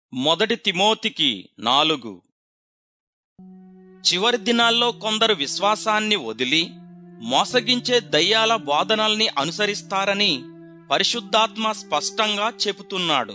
మొదటి తిమోతికి నాలుగు చివరి దినాల్లో కొందరు విశ్వాసాన్ని వదిలి మోసగించే దయ్యాల బోధనల్ని అనుసరిస్తారని పరిశుద్ధాత్మ స్పష్టంగా చెబుతున్నాడు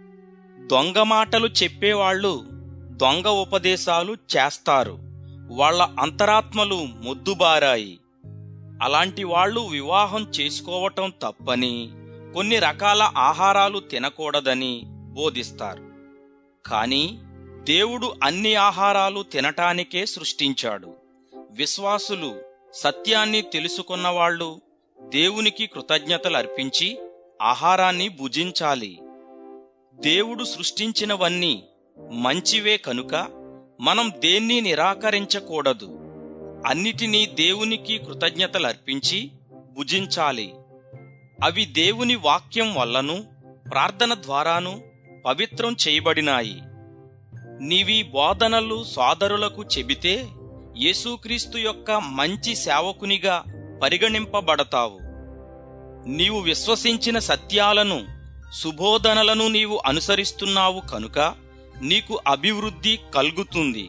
దొంగ మాటలు చెప్పేవాళ్ళు దొంగ ఉపదేశాలు చేస్తారు వాళ్ళ అంతరాత్మలు మొద్దుబారాయి అలాంటి వాళ్ళు వివాహం చేసుకోవటం తప్పని కొన్ని రకాల ఆహారాలు తినకూడదని బోధిస్తారు కానీ దేవుడు అన్ని ఆహారాలు తినటానికే సృష్టించాడు విశ్వాసులు సత్యాన్ని తెలుసుకున్నవాళ్ళు దేవునికి కృతజ్ఞతలు అర్పించి ఆహారాన్ని భుజించాలి దేవుడు సృష్టించినవన్నీ మంచివే కనుక మనం దేన్ని నిరాకరించకూడదు అన్నిటినీ దేవునికి కృతజ్ఞతలు అర్పించి భుజించాలి అవి దేవుని వాక్యం వల్లను ప్రార్థన ద్వారాను పవిత్రం చేయబడినాయి నీవి బోధనలు సోదరులకు చెబితే యేసుక్రీస్తు యొక్క మంచి సేవకునిగా పరిగణింపబడతావు నీవు విశ్వసించిన సత్యాలను సుబోధనలను నీవు అనుసరిస్తున్నావు కనుక నీకు అభివృద్ధి కలుగుతుంది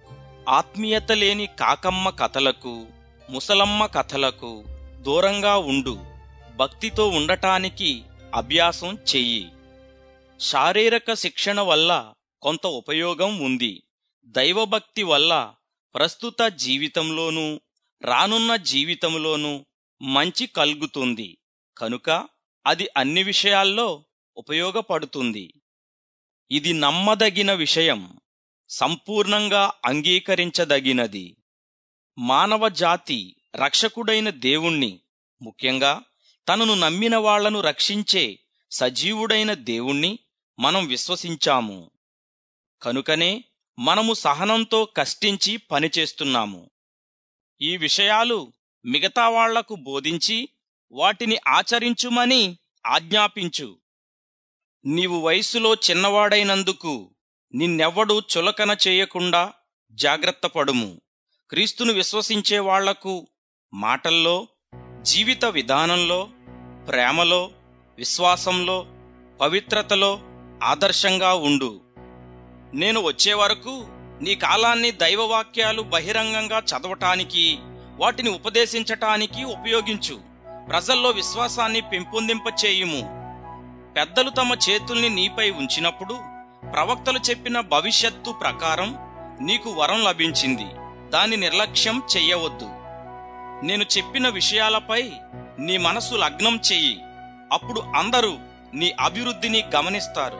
ఆత్మీయత లేని కాకమ్మ కథలకు ముసలమ్మ కథలకు దూరంగా ఉండు భక్తితో ఉండటానికి అభ్యాసం చెయ్యి శారీరక శిక్షణ వల్ల కొంత ఉపయోగం ఉంది దైవభక్తి వల్ల ప్రస్తుత జీవితంలోనూ రానున్న జీవితంలోనూ మంచి కలుగుతుంది కనుక అది అన్ని విషయాల్లో ఉపయోగపడుతుంది ఇది నమ్మదగిన విషయం సంపూర్ణంగా అంగీకరించదగినది మానవ జాతి రక్షకుడైన దేవుణ్ణి ముఖ్యంగా తనను నమ్మిన వాళ్లను రక్షించే సజీవుడైన దేవుణ్ణి మనం విశ్వసించాము కనుకనే మనము సహనంతో కష్టించి పనిచేస్తున్నాము ఈ విషయాలు మిగతా వాళ్లకు బోధించి వాటిని ఆచరించుమని ఆజ్ఞాపించు నీవు వయసులో చిన్నవాడైనందుకు నిన్నెవ్వడూ చులకన చేయకుండా జాగ్రత్తపడుము క్రీస్తును విశ్వసించే వాళ్లకు మాటల్లో జీవిత విధానంలో ప్రేమలో విశ్వాసంలో పవిత్రతలో ఆదర్శంగా ఉండు నేను వచ్చే వరకు నీ కాలాన్ని దైవవాక్యాలు బహిరంగంగా చదవటానికి వాటిని ఉపదేశించటానికి ఉపయోగించు ప్రజల్లో విశ్వాసాన్ని పెంపొందింపచేయుము పెద్దలు తమ చేతుల్ని నీపై ఉంచినప్పుడు ప్రవక్తలు చెప్పిన భవిష్యత్తు ప్రకారం నీకు వరం లభించింది దాని నిర్లక్ష్యం చెయ్యవద్దు నేను చెప్పిన విషయాలపై నీ మనసు లగ్నం చెయ్యి అప్పుడు అందరూ నీ అభివృద్ధిని గమనిస్తారు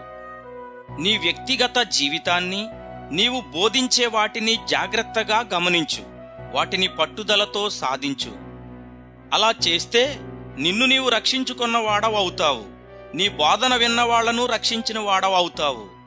నీ వ్యక్తిగత జీవితాన్ని నీవు బోధించే వాటిని జాగ్రత్తగా గమనించు వాటిని పట్టుదలతో సాధించు అలా చేస్తే నిన్ను నీవు రక్షించుకున్న వాడవవుతావు నీ బోధన విన్న వాళ్లను రక్షించిన వాడవవుతావు